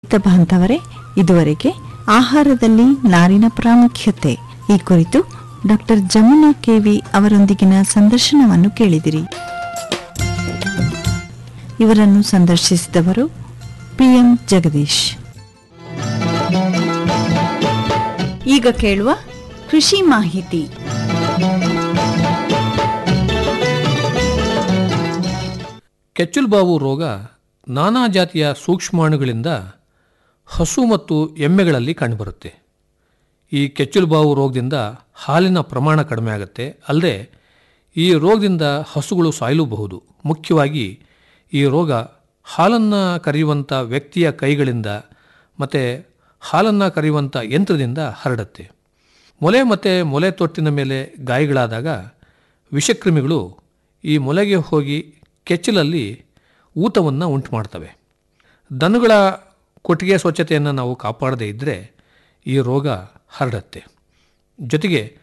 ರೈತ ಬಾಂಧವರೇ ಇದುವರೆಗೆ ಆಹಾರದಲ್ಲಿ ನಾರಿನ ಪ್ರಾಮುಖ್ಯತೆ ಈ ಕುರಿತು ಡಾಕ್ಟರ್ ಜಮುನಾ ಕೆವಿ ಅವರೊಂದಿಗಿನ ಸಂದರ್ಶನವನ್ನು ಕೇಳಿದಿರಿ ಇವರನ್ನು ಸಂದರ್ಶಿಸಿದವರು ಪಿಎಂ ಜಗದೀಶ್ ಈಗ ಕೇಳುವ ಕೃಷಿ ಮಾಹಿತಿ ಕೆಚ್ಚಲುಬಾವು ರೋಗ ನಾನಾ ಜಾತಿಯ ಸೂಕ್ಷ್ಮಾಣುಗಳಿಂದ ಹಸು ಮತ್ತು ಎಮ್ಮೆಗಳಲ್ಲಿ ಕಂಡುಬರುತ್ತೆ ಈ ಕೆಚ್ಚಲುಬಾವು ರೋಗದಿಂದ ಹಾಲಿನ ಪ್ರಮಾಣ ಕಡಿಮೆ ಆಗುತ್ತೆ ಅಲ್ಲದೆ ಈ ರೋಗದಿಂದ ಹಸುಗಳು ಸಾಯಲೂಬಹುದು ಮುಖ್ಯವಾಗಿ ಈ ರೋಗ ಹಾಲನ್ನು ಕರೆಯುವಂಥ ವ್ಯಕ್ತಿಯ ಕೈಗಳಿಂದ ಮತ್ತು ಹಾಲನ್ನು ಕರೆಯುವಂಥ ಯಂತ್ರದಿಂದ ಹರಡುತ್ತೆ ಮೊಲೆ ಮತ್ತು ಮೊಲೆ ತೊಟ್ಟಿನ ಮೇಲೆ ಗಾಯಗಳಾದಾಗ ವಿಷಕ್ರಿಮಿಗಳು ಈ ಮೊಲೆಗೆ ಹೋಗಿ ಕೆಚ್ಚಲಲ್ಲಿ ಊತವನ್ನು ಉಂಟು ಮಾಡ್ತವೆ ದನಗಳ ಕೊಟ್ಟಿಗೆ ಸ್ವಚ್ಛತೆಯನ್ನು ನಾವು ಕಾಪಾಡದೇ ಇದ್ದರೆ ಈ ರೋಗ ಹರಡುತ್ತೆ ಜೊತೆಗೆ